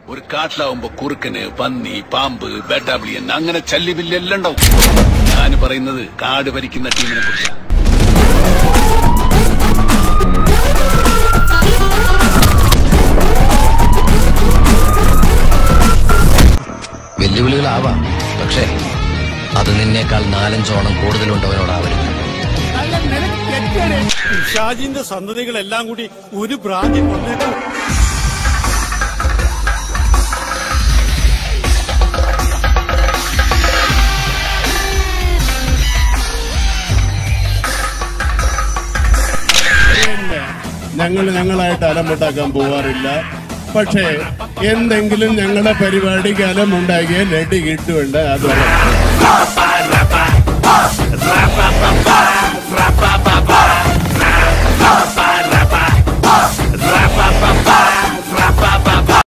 ഒരു കാട്ടിലാവുമ്പോ കുറുക്കന് പന്നി പാമ്പ് ബേട്ടാബ്ലിയൻ അങ്ങനെ ചല്ലിബില്ലി എല്ലാം ഉണ്ടാവും ഞാൻ പറയുന്നത് കാട് ഭരിക്കുന്ന ടീമിനെ കുറിച്ചാണ് വെല്ലുവിളികളാവാം പക്ഷേ അത് നിന്നേക്കാൾ നാലഞ്ചോണം കൂടുതലുണ്ടവനോടാവരുത് ഷാജിന്റെ സന്തതികളെല്ലാം കൂടി ഒരു ഭ്രാന്തി കൊന്നേക്കും ഞങ്ങൾ ഞങ്ങളായിട്ട് അലമുണ്ടാക്കാൻ പോവാറില്ല പക്ഷേ എന്തെങ്കിലും ഞങ്ങളുടെ പരിപാടിക്ക് അലമുണ്ടാക്കിയാൽ നെട്ടി കിട്ടുമുണ്ട് അത്